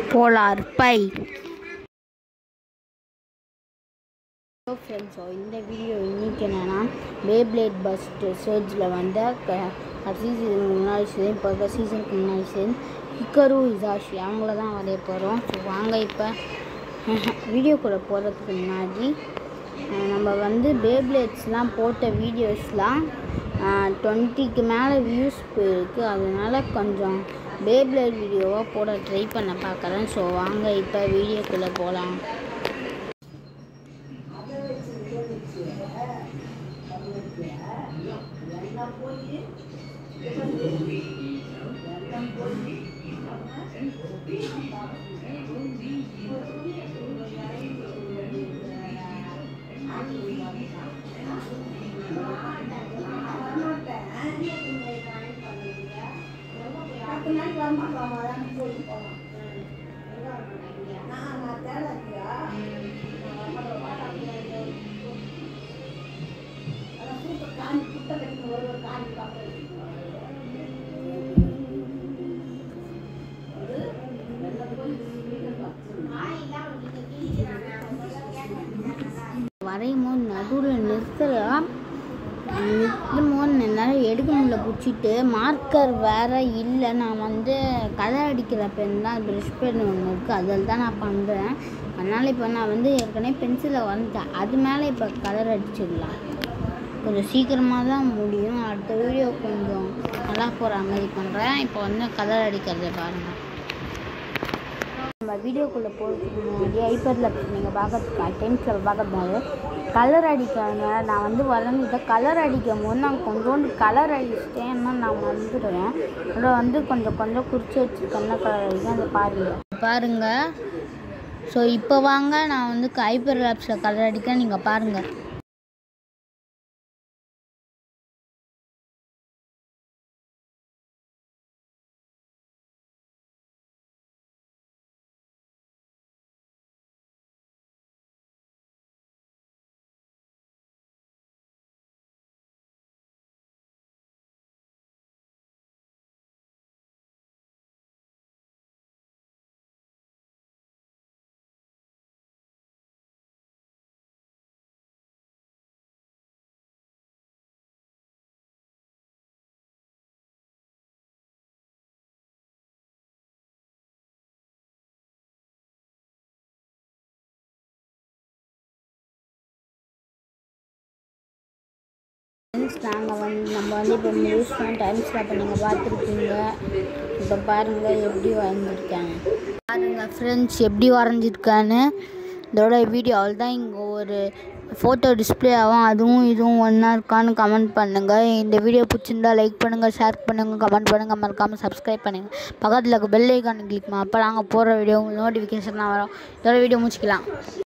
polar பை hello friends இந்த video இன்னைக்கு என்னென்னா பேப்ளேட் பஸ்ட் சர்ஜில் வந்த க கடைசி சீசனுக்கு முன்னாடி சீசன் இப்போ இருக்க சீசனுக்கு முன்னாடி சீசன் ஹிக்கரு இசாஷி அவங்கள தான் வரைய போகிறோம் ஸோ வாங்க இப்போ வீடியோக்குள்ளே போகிறதுக்கு முன்னாடி அஹ், நம்ம வந்து பேப்ளேட்ஸ்லாம் போட்ட வீடியோஸ்லாம் டுவெண்ட்டிக்கு மேலே வியூஸ் போயிருக்கு அதனால கொஞ்சம் பேப்ளேட் வீடியோவாக போட ட்ரை பண்ண பார்க்குறேன் ஸோ வாங்க இப்போ வீடியோக்குள்ளே போகலாம் வரையும் போது நடுவில் நிறுத்தலாம் நிறுத்தும் போது என்னால் எடுக்க முடியல பிடிச்சிட்டு மார்க்கர் வேறு இல்லை நான் வந்து கலர் அடிக்கிற பென் தான் ப்ரஷ் பென் ஒன்று இருக்குது அதில் தான் நான் பண்ணுறேன் அதனால் இப்போ நான் வந்து ஏற்கனவே பென்சிலில் வரைஞ்சேன் அது மேலே இப்போ கலர் அடிச்சிடலாம் கொஞ்சம் சீக்கிரமாக தான் முடியும் அடுத்த வீடியோ கொஞ்சம் நல்லா போகிற மாதிரி பண்ணுறேன் இப்போ வந்து கலர் அடிக்கிறத பாருங்கள் நம்ம வீடியோக்குள்ளே போகிறதுக்கு முன்னாடி ஐபேடில் நீங்கள் பார்க்கறதுக்கு டென்த்தில் பார்க்கறதுனால கலர் அடிக்காங்க நான் வந்து வளர்ந்துட்டேன் கலர் அடிக்கும் போது நான் கொஞ்சோண்டு கலர் அடிச்சிட்டேன்னா நான் வந்துடுவேன் அதில் வந்து கொஞ்சம் கொஞ்சம் குறித்து வச்சுருக்கேன் என்ன கலர் அடிக்கும் அதை பாருங்கள் பாருங்கள் ஸோ இப்போ வாங்க நான் வந்து ஐபர் லேப்ஸில் கலர் அடிக்க நீங்கள் பாருங்கள் ஃப்ரெண்ட்ஸ் நாங்கள் வந்து நம்ம வந்து இப்போ முடிச்சிட்டோம் டைம் ஸ்டாப் நீங்கள் பார்த்துருக்கீங்க இப்போ பாருங்கள் எப்படி வரைஞ்சிருக்காங்க பாருங்கள் ஃப்ரெண்ட்ஸ் எப்படி வரைஞ்சிருக்கான்னு இதோட வீடியோ அவள் தான் இங்கே ஒரு ஃபோட்டோ டிஸ்ப்ளே ஆகும் அதுவும் இதுவும் ஒன்றா இருக்கான்னு கமெண்ட் பண்ணுங்கள் இந்த வீடியோ பிடிச்சிருந்தா லைக் பண்ணுங்கள் ஷேர் பண்ணுங்கள் கமெண்ட் பண்ணுங்கள் மறக்காமல் சப்ஸ்கிரைப் பண்ணுங்கள் பக்கத்தில் இருக்க பெல் ஐக்கான் கிளிக் அப்போ நாங்கள் போடுற வீடியோ நோட்டிஃபிகேஷன்லாம் வரும் இதோட வீடியோ முடிச்சிக்கலாம்